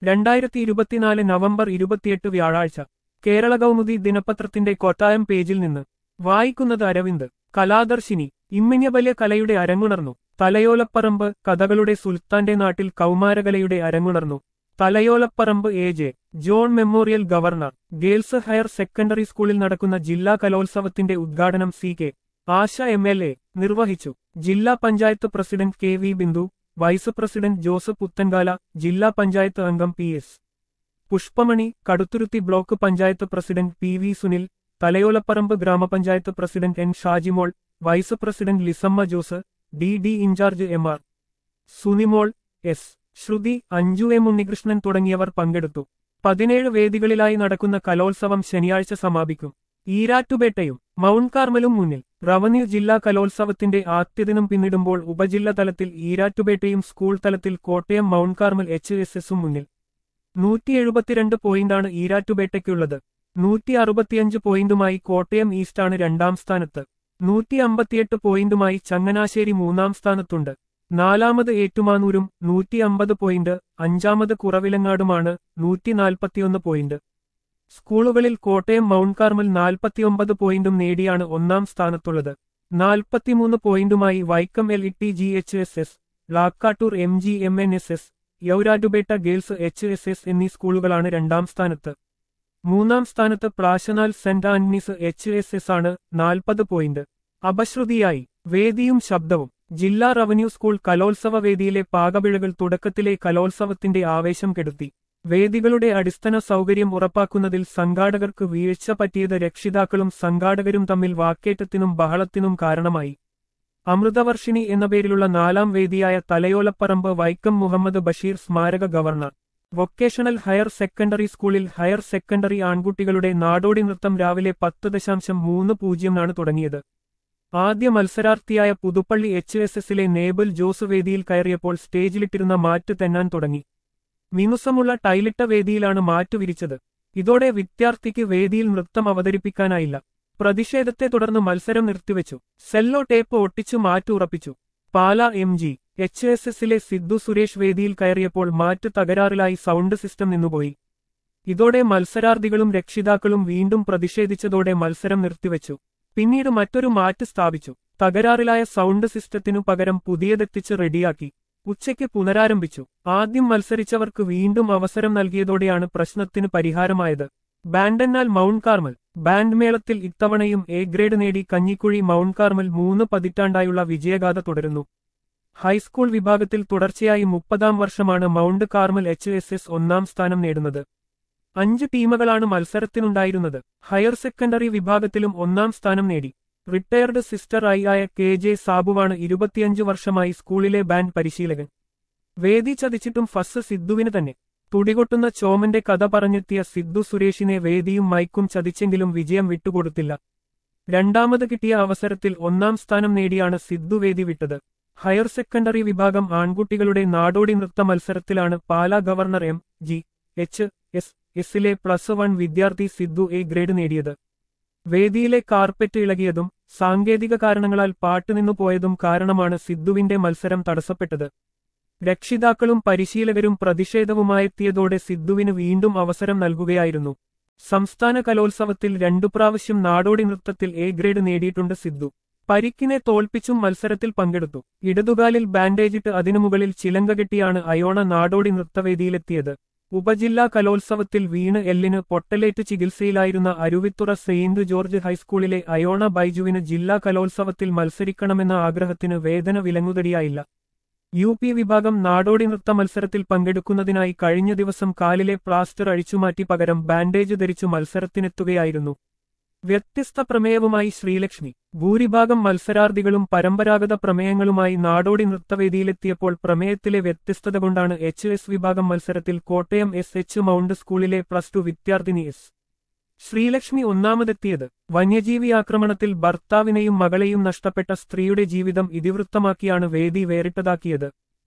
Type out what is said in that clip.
രണ്ടായിരത്തി ഇരുപത്തിനാല് നവംബർ ഇരുപത്തിയെട്ട് വ്യാഴാഴ്ച കേരള കൗമുദി ദിനപത്രത്തിന്റെ കൊട്ടായം പേജിൽ നിന്ന് വായിക്കുന്നത് അരവിന്ദ് കലാദർശിനി ഇമ്മിഞ്ഞബല്യ കലയുടെ അരങ്ങുണർന്നു തലയോലപ്പറമ്പ് കഥകളുടെ സുൽത്താന്റെ നാട്ടിൽ കൗമാരകലയുടെ അരങ്ങുണർന്നു Thalayolaparambu A J John memorial government girls higher secondary സ്കൂളിൽ നടക്കുന്ന ജില്ലാ കലോത്സവത്തിന്റെ ഉദ്ഘാടനം C K Asha M L A നിർവഹിച്ചു ജില്ലാ panchayat president K V Bindu vice president Joseph Puthenkala ജില്ലാ പഞ്ചായത്ത് അംഗം P S Pushpamani Kaduthuruthy block panchayat president P V Sunil Thalayolaparambu ഗ്രാമപഞ്ചായത്ത് president N Shajimol vice president Lissamma Jose D D in charge M R Sunimol S Sruthi Anju M Unnikrishnan തുടങ്ങിയവർ പങ്കെടുത്തു പതിനേഴ് വേദികളിലായി നടക്കുന്ന കലോത്സവം ശനിയാഴ്ച സമാപിക്കും ഈരാറ്റുപേട്ടയും മൗണ്ട് കാർമലും മുന്നിൽ റവന്യൂ ജില്ലാ കലോത്സവത്തിന്റെ ആദ്യദിനം പിന്നിടുമ്പോൾ ഉപജില്ലാ തലത്തിൽ ഈരാറ്റുപേട്ടയും സ്കൂൾ തലത്തിൽ Kottayam Mount Carmel H S എസും മുന്നിൽ നൂറ്റി എഴുപത്തിരണ്ട് പോയിന്റാണ് ഈരാറ്റുപേട്ടയ്ക്കുള്ളത് നൂറ്റി അറുപത്തിയഞ്ച് പോയിന്റുമായി കോട്ടയം ഈസ്റ്റാണ് രണ്ടാം സ്ഥാനത്ത് നൂറ്റി അമ്പത്തിയെട്ട് പോയിന്റുമായി ചങ്ങനാശ്ശേരി മൂന്നാം സ്ഥാനത്തുണ്ട് നാലാമത് ഏറ്റുമാനൂരും നൂറ്റി അമ്പത് പോയിന്റ് അഞ്ചാമത് കുറവിലങ്ങാടുമാണ് നൂറ്റി നാൽപ്പത്തിയൊന്ന് പോയിന്റ് സ്കൂളുകളിൽ കോട്ടയം മൗണ്ട് കാർമൽ നാൽപ്പത്തിയൊമ്പത് പോയിന്റും നേടിയാണ് ഒന്നാം സ്ഥാനത്തുള്ളത് നാൽപ്പത്തിമൂന്ന് പോയിന്റുമായി Vaikom L E T G H S S Lakkattoor M G M N S S Erattupetta girls H S S എന്നീ സ്കൂളുകളാണ് രണ്ടാം സ്ഥാനത്ത് മൂന്നാം സ്ഥാനത്ത് Plasanal Saint Antony's H S S ആണ് നാൽപ്പത് പോയിന്റ് അപശ്രുതിയായി വേദിയും ശബ്ദവും ജില്ലാ റവന്യൂ സ്കൂൾ കലോത്സവ വേദിയിലെ പാകപിഴകൾ തുടക്കത്തിലെ കലോത്സവത്തിന്റെ ആവേശം കെടുത്തി വേദികളുടെ അടിസ്ഥാന സൗകര്യം ഉറപ്പാക്കുന്നതിൽ സംഘാടകർക്ക് വീഴ്ച പറ്റിയത് രക്ഷിതാക്കളും സംഘാടകരും തമ്മിൽ വാക്കേറ്റത്തിനും ബഹളത്തിനും കാരണമായി അമൃതവർഷിണി എന്ന പേരിലുള്ള നാലാം വേദിയായ തലയോലപ്പറമ്പ് വൈക്കം മുഹമ്മദ് ബഷീർ സ്മാരക ഗവർണർ വൊക്കേഷണൽ ഹയർ സെക്കൻഡറി സ്കൂളിൽ ഹയർ സെക്കൻഡറി ആൺകുട്ടികളുടെ നാടോടി നൃത്തം രാവിലെ പത്ത് ദശാംശം മൂന്ന് പൂജ്യമാണ് തുടങ്ങിയത് ആദ്യ മത്സരാർത്ഥിയായ പുതുപ്പള്ളി എച്ച് എസ് എസിലെ നേബൽ ജോസ് വേദിയിൽ കയറിയപ്പോൾ സ്റ്റേജിലിട്ടിരുന്ന മാറ്റ് തെന്നാൻ തുടങ്ങി മിനുസമുള്ള ടൈലിട്ട വേദിയിലാണ് മാറ്റു വിരിച്ചത് ഇതോടെ വിദ്യാർത്ഥിക്ക് വേദിയിൽ നൃത്തം അവതരിപ്പിക്കാനായില്ല പ്രതിഷേധത്തെ തുടർന്ന് മത്സരം നിർത്തിവെച്ചു സെല്ലോ ടേപ്പ് ഒട്ടിച്ചു മാറ്റു ഉറപ്പിച്ചു Pala M G H S എസിലെ സിദ്ധു സുരേഷ് വേദിയിൽ കയറിയപ്പോൾ മാറ്റ് തകരാറിലായി സൗണ്ട് സിസ്റ്റം നിന്നുപോയി ഇതോടെ മത്സരാർത്ഥികളും രക്ഷിതാക്കളും വീണ്ടും പ്രതിഷേധിച്ചതോടെ മത്സരം നിർത്തിവെച്ചു പിന്നീട് മറ്റൊരു മാറ്റ് സ്ഥാപിച്ചു തകരാറിലായ സൗണ്ട് സിസ്റ്റത്തിനു പകരം പുതിയതെത്തിച്ച് റെഡിയാക്കി ഉച്ചയ്ക്ക് പുനരാരംഭിച്ചു ആദ്യം മത്സരിച്ചവർക്ക് വീണ്ടും അവസരം നൽകിയതോടെയാണ് പ്രശ്നത്തിന് പരിഹാരമായത് ബാൻഡന്നാൽ മൗണ്ട് കാർമൽ ബാൻഡ് മേളത്തിൽ ഇത്തവണയും എ ഗ്രേഡ് നേടി കഞ്ഞിക്കുഴി മൗണ്ട് കാർമൽ മൂന്ന് പതിറ്റാണ്ടായുള്ള വിജയഗാഥ തുടരുന്നു ഹൈസ്കൂൾ വിഭാഗത്തിൽ തുടർച്ചയായി മുപ്പതാം വർഷമാണ് Mount Carmel H S S ഒന്നാം സ്ഥാനം നേടുന്നത് അഞ്ച് ടീമുകളാണ് മത്സരത്തിനുണ്ടായിരുന്നത് ഹയർ സെക്കൻഡറി വിഭാഗത്തിലും ഒന്നാം സ്ഥാനം നേടി റിട്ടയർഡ് സിസ്റ്റർ ഐ ആയ കെ ജെ സാബുവാണ് ഇരുപത്തിയഞ്ച് വർഷമായി സ്കൂളിലെ ബാൻഡ് പരിശീലകൻ വേദി ചതിച്ചിട്ടും ഫസ് സിദ്ധുവിന് തന്നെ തുടികൊട്ടുന്ന ചോമന്റെ കഥ പറഞ്ഞെത്തിയ സിദ്ധു സുരേഷിനെ വേദിയും മൈക്കും ചതിച്ചെങ്കിലും വിജയം വിട്ടുകൊടുത്തില്ല രണ്ടാമത് കിട്ടിയ അവസരത്തിൽ ഒന്നാം സ്ഥാനം നേടിയാണ് സിദ്ധു വേദി വിട്ടത് ഹയർ സെക്കൻഡറി വിഭാഗം ആൺകുട്ടികളുടെ നാടോടി നൃത്ത മത്സരത്തിലാണ് Pala government M G H S എസിലെ പ്ലസ് വൺ വിദ്യാർത്ഥി സിദ്ധു എ ഗ്രേഡ് നേടിയത് വേദിയിലെ കാർപ്പറ്റ് ഇളകിയതും സാങ്കേതിക കാരണങ്ങളാൽ പാട്ടുനിന്നു പോയതും കാരണമാണ് സിദ്ധുവിന്റെ മത്സരം തടസ്സപ്പെട്ടത് രക്ഷിതാക്കളും പരിശീലകരും പ്രതിഷേധവുമായെത്തിയതോടെ സിദ്ധുവിന് വീണ്ടും അവസരം നൽകുകയായിരുന്നു സംസ്ഥാന കലോത്സവത്തിൽ രണ്ടു പ്രാവശ്യം നാടോടി നൃത്തത്തിൽ എ ഗ്രേഡ് നേടിയിട്ടുണ്ട് സിദ്ധു പരിക്കിനെ തോൽപ്പിച്ചും മത്സരത്തിൽ പങ്കെടുത്തു ഇടതുകാലിൽ ബാൻഡേജിട്ട് അതിനു മുകളിൽ ചിലങ്ക കെട്ടിയാണ് അയോണ നാടോടി നൃത്തവേദിയിലെത്തിയത് ഉപജില്ലാ കലോത്സവത്തിൽ വീണ് എല്ലിന് പൊട്ടലേറ്റ് ചികിത്സയിലായിരുന്ന അരുവിത്തുറ സെയിന്റ് ജോർജ് ഹൈസ്കൂളിലെ അയോണ ബൈജുവിന് ജില്ലാ കലോത്സവത്തിൽ മത്സരിക്കണമെന്ന ആഗ്രഹത്തിന് വേദന വിലങ്ങുതടിയായില്ല യു പി വിഭാഗം നാടോടി നൃത്ത മത്സരത്തിൽ പങ്കെടുക്കുന്നതിനായി കഴിഞ്ഞ ദിവസം കാലിലെ പ്ലാസ്റ്റർ അഴിച്ചുമാറ്റി പകരം ബാൻഡേജ് ധരിച്ചു മത്സരത്തിനെത്തുകയായിരുന്നു വ്യത്യസ്ത പ്രമേയവുമായി ശ്രീലക്ഷ്മി ഭൂരിഭാഗം മത്സരാർത്ഥികളും പരമ്പരാഗത പ്രമേയങ്ങളുമായി നാടോടി നൃത്തവേദിയിലെത്തിയപ്പോൾ പ്രമേയത്തിലെ വ്യത്യസ്തത കൊണ്ടാണ് എച്ച് എസ് വിഭാഗം മത്സരത്തിൽ കോട്ടയം എസ് എച്ച് മൗണ്ട് സ്കൂളിലെ പ്ലസ് ടു വിദ്യാർത്ഥിനി എസ് ശ്രീലക്ഷ്മി ഒന്നാമതെത്തിയത് വന്യജീവി ആക്രമണത്തിൽ ഭർത്താവിനെയും മകളെയും നഷ്ടപ്പെട്ട സ്ത്രീയുടെ ജീവിതം ഇതിവൃത്തമാക്കിയാണ് വേദി വേറിട്ടതാക്കിയത്